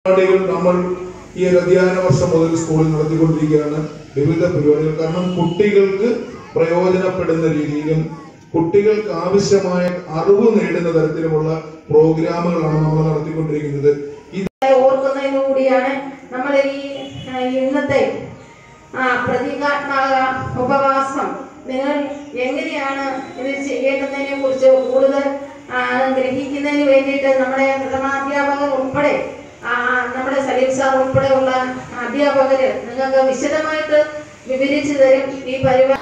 പരിപാടികൾ നമ്മൾ ഈ ഒരു അധ്യയന വർഷം മുതൽ സ്കൂളിൽ നടത്തിക്കൊണ്ടിരിക്കുകയാണ് വിവിധ പരിപാടികൾ കാരണം കുട്ടികൾക്ക് പ്രയോജനപ്പെടുന്ന രീതിയിലും കുട്ടികൾക്ക് ആവശ്യമായ അറിവ് നേടുന്ന തരത്തിലുമുള്ള പ്രോഗ്രാമുകളാണ് നമ്മൾ നടത്തിക്കൊണ്ടിരിക്കുന്നത് ഇത് ഓർക്കുന്നതിനു കൂടിയാണ് നമ്മൾ ഈ ആ, ഇന്നത്തെ ആ, പ്രതീകാത്മക ഉപവാസം നിങ്ങൾ എങ്ങനെയാണ് ഇത് ചെയ്യേണ്ടതിനെ കുറിച്ച് കൂടുതൽ ആ, ഗ്രഹിക്കുന്നതിന് വേണ്ടിയിട്ട് നമ്മുടെ പ്രഥമാധ്യാപകർ ഉൾപ്പെടെ ആ, നമ്മുടെ സലീം സാർ ഉൾപ്പെടെയുള്ള അധ്യാപകര് നിങ്ങൾക്ക് വിശദമായിട്ട് വിവരിച്ചു തരും ഈ പരിപാടി